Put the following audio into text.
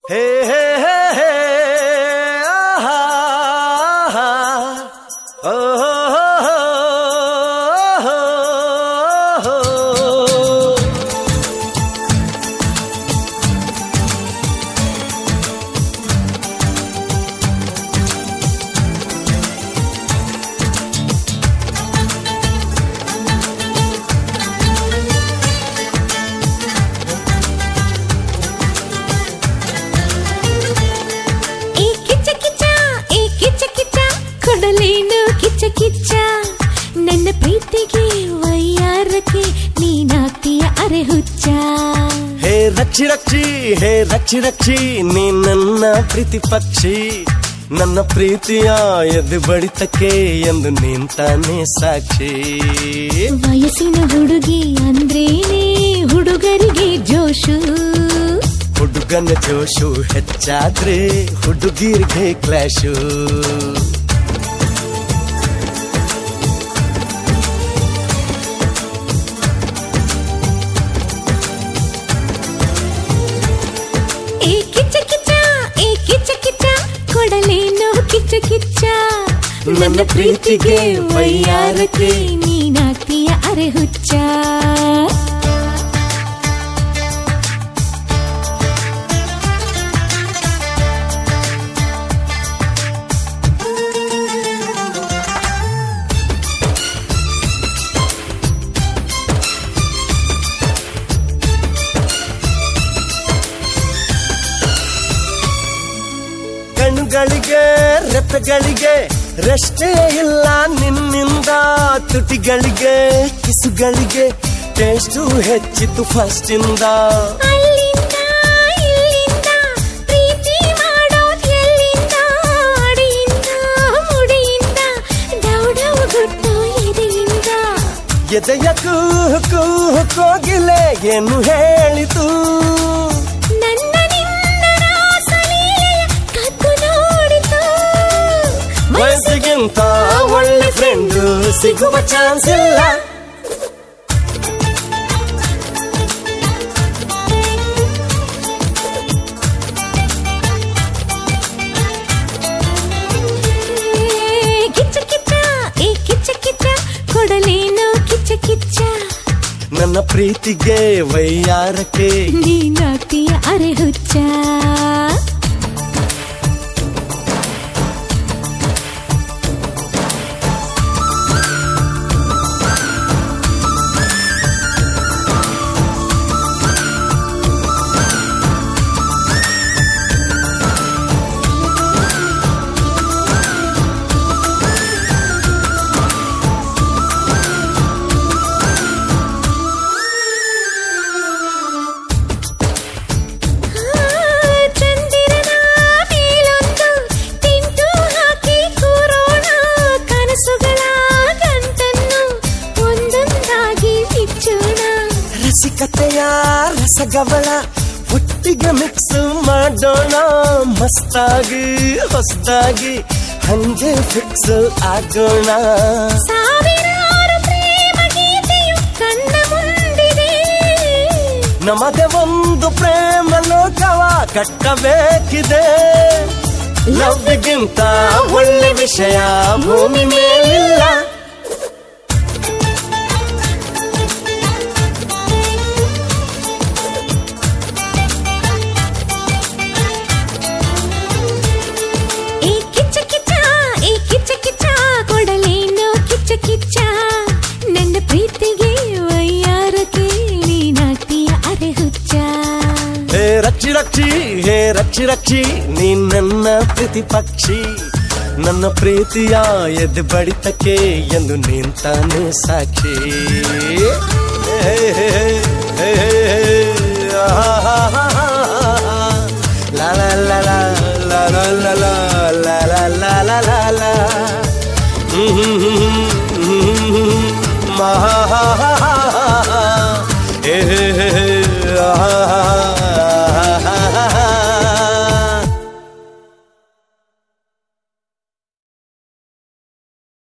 ಹೇ ಹೇ ಹೇ ಹೇ ಆಹಾ, ಆಹಾ. ಓ, ಹೋ, ಹೋ, ಹೋ, ಹೋ, ಹೋ. ಏ ಕಿಚ್ಚ ಕಿಚ್ಚ ಏ ಕಿಚ್ಚ ಕಿಚ್ಚ ಕೊಡಲೇನು ಕಿಚ್ಚ ಕಿಚ್ಚ ನನ್ನ ಪ್ರೀತಿಗೆ ವಯ್ಯಾರಕ್ಕೆ ನೀನಾಗ್ತೀಯ ಅರೆ ಹುಚ್ಚ ಹೇ ರಕ್ಷಿ ರಕ್ಷಿ ಹೇ ರಕ್ಷಿ ರಕ್ಷಿ ನೀ ನನ್ನ ಪ್ರೀತಿ ಪಕ್ಷಿ ನನ್ನ ಪ್ರೀತಿಯ ಎದ್ದು ಬಡಿತಕ್ಕೆ ಎಂದು ನಿಂತಾನೆ ಸಾಕ್ಷಿ ವಯಸ್ಸಿನ ಹುಡುಗಿ ಅಂದ್ರೇನೆ ಹುಡುಗರಿಗೆ ಜೋಶು ಹುಡುಗನ ಜೋಶು ಹೆಚ್ಚಾದ್ರೆ ಹುಡುಗಿರ್ಗೆ ಕ್ಲಾಶು ಏ ಕಿಚ್ಚ ಕಿಚ್ಚ ಏ ಕಿಚ್ಚ ಕಿಚ್ಚ ಕೊಡಲೇನು ಕಿಚ್ಚ ಕಿಚ್ಚ ನನ್ನ ಪ್ರೀತಿಗೆ ವಯ್ಯಾರಕ್ಕೆ ನೀನಾಗ್ತೀಯ ಅರೆ ಹುಚ್ಚ ಕಣ್ಣುಗಳಿಗೆ ರೆಪ್ಪೆಗಳಿಗೆ ರೆಷ್ಟೇ ಇಲ್ಲ ನಿನ್ನಿಂದ ತುಟಿಗಳಿಗೆ ಕಿಸುಗಳಿಗೆ ಟೇಸ್ಟು ಹೆಚ್ಚಿತು ಫಸ್ಟ್ ಇಂದ ಅಲ್ಲಿಂದ ಇಲ್ಲಿಂದ ಪ್ರೀತಿ ಮಾಡೋದ್ ಎಲ್ಲಿಂದ ಅಡಿಯಿಂದ ಮುಡಿಯಿಂದ ಡೌಡವ್ ಗುಟ್ಟು ಎದೆಯಿಂದ ಎದೆಯ ಕೂಹು ಕೂಹು ಕೋಗಿಲೆ ಏನು ಹೇಳಿತು ನನ್ನ ನಿನ್ನ ರಾಸಲೀಲೆಯ ಕದ್ದು ನೋಡಿತು ವಯಸ್ಸಿಗಿಂತ ಒಳ್ಳೆ ಫ್ರೆಂಡ್ ಸಿಗುವ ಚಾನ್ಸ್ ಇಲ್ಲ ಏ, ಕಿಚ್ಚ ಕಿಚ್ಚ ಏ ಕಿಚ್ಚ ಕಿಚ್ಚ ಕೊಡಲೇನು ಕಿಚ್ಚ ಕಿಚ್ಚ ನನ್ನ ಪ್ರೀತಿಗೆ ವೈಯಾರಕ್ಕೆ ನೀನಾಗ್ತೀಯ ಅರೆ ಹುಚ್ಚ ಚಂದಿರನ ಮೇಲೊಂದು ತಿಂಟು ಹಾಕಿ ಕೂರೋಣ ಕನಸುಗಳ ಗಂಟನ್ನು ಒಂದೊಂದಾಗಿ ಬಿಚ್ಚೋಣ ರಸಿಕತೆಯ ರಸಗವಳ ಒಟ್ಟಿಗೆ ಮಿಕ್ಸ್ ಮಾಡೋಣ ಮಸ್ತಾಗಿ ಹೊಸದಾಗಿ ಹಂಗೆ ಫಿಕ್ಸ್ ಆಗೋಣ ಸಾವಿರಾರು ಪ್ರೇಮ ಗೀತೆಯು ಕಣ್ಣ ಮುಂದಿದೆ ನಮ್ಮದೇ ಒಂದು ಪ್ರೇಮ ಲೋಕವ ಕಟ್ಟಬೇಕಿದೆ ಲವ್ಗಿಂತ ಒಳ್ಳೆ ವಿಷಯ ಭೂಮಿ ಮೇಲಿಲ್ಲ ಏ ಕಿಚ್ಚ ಕಿಚ್ಚ ಏ ಕಿಚ್ಚ ಕಿಚ್ಚ ಕೊಡಲೇನು ಕಿಚ್ಚ ಕಿಚ್ಚ ನನ್ನ ಪ್ರೀತಿಗೆ ವಯ್ಯಾರಕ್ಕೆ ನೀನಾಗ್ತೀಯ ಅರೆ ಹುಚ್ಚ ಹೇ ರಕ್ಷಿ ರಕ್ಷಿ ಹೇ ರಕ್ಷಿ ರಕ್ಷಿ ನೀ ನನ್ನ ಪ್ರೀತಿ ಪಕ್ಷಿ ನನ್ನ ಪ್ರೀತಿಯ ಎದ್ದು ಬಡಿತಕ್ಕೆ ಎಂದು ನಿಂತಾನೆ ಸಾಕ್ಷಿ ಹೇ, ಹೇ, ಹೇ, ಹೇ, ಹೇ, ಹೇ.